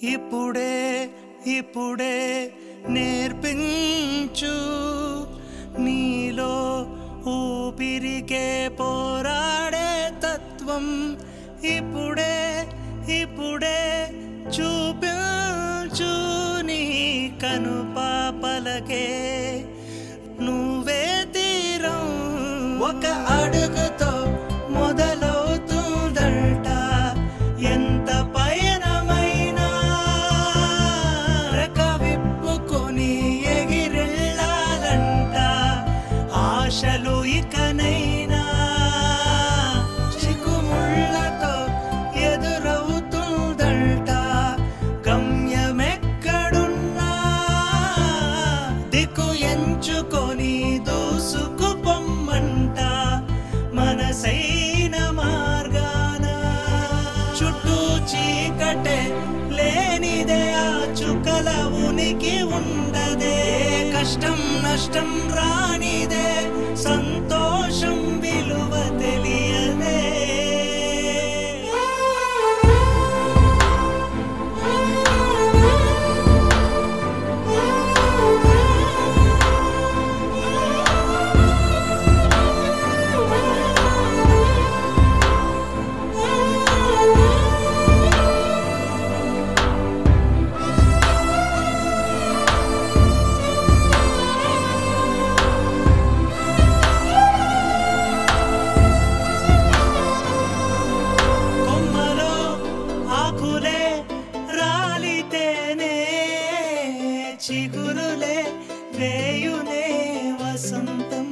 ఇప్పుడే ఇప్పుడే నేర్పించు నీలో ఊపిరికే పోరాడే తత్వం ఇప్పుడే ఇప్పుడే చూపించు నీ కను పాపలకే నువ్వే తీరం ఒక అడుగుతో మొదలవుతుందంట ఎంత పయనమైనా రెక్క విప్పుకొని ఎగిరెళ్ళాలంట ఆశలు ఇకనైనా చిక్కుముళ్ళతో ఎదురవుతుందంట గమ్యమెక్కడున్నా దిక్కు ఎంచుకొని దూసుకు పొమ్మంట మనసైన మార్గాన చుట్టూ చీకటే లేనిదే ఆ చుక్కల ఉనికి ఉండదే కష్టం నష్టం రానిదే సంతోషం విలువ తెలియదే కొమ్మలో ఆకులే రాలితేనే చిగురులే వేయునే వసంతం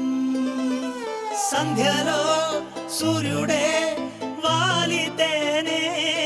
సంధ్యలో సూర్యుడే వాలితేనే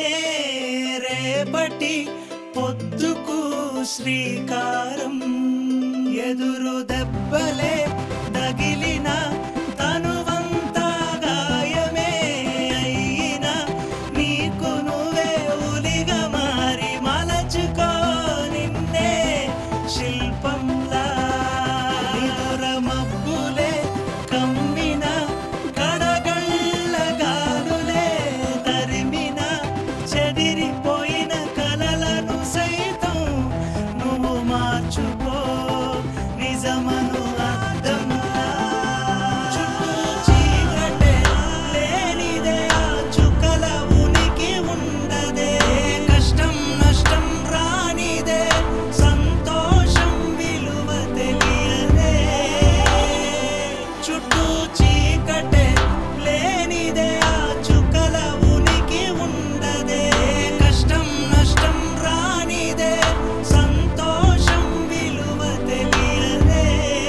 రేపటి పొద్దుకు శ్రీకారం ఎదురు దెబ్బలే తగిలిన తనువంతా గాయమే అయినా నీకు నువ్వే ఉలిగా మారి మలచుకో నిన్నే శిల్పంలా నిదుర మబ్బులే కమ్మిన కడగళ్ళ గాలులే తరిమిన చెదిరిపోయిన కలలను సైతం నువ్వు మార్చుకో నిజమను అర్థములా చుట్టూ చీకటే లేనిదే ఆ చుక్కల ఉనికి ఉండదే కష్టం నష్టం రానిదే సంతోషం విలువ తెలియదే చుట్టూ చీకటే లేనిదే ఆ చుక్కల ఉనికి ఉండదే కష్టం నష్టం రానిదే సంతోషం విలువ తెలియదే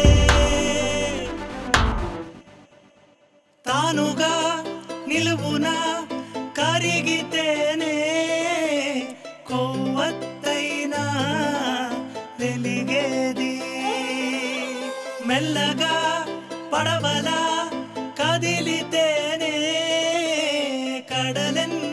తానుగా నిలువున కరిగితేనే కొవ్వత్తైనా వెలిగేది మెల్లగా పడవలా కదిలితేనే కడలెన్నో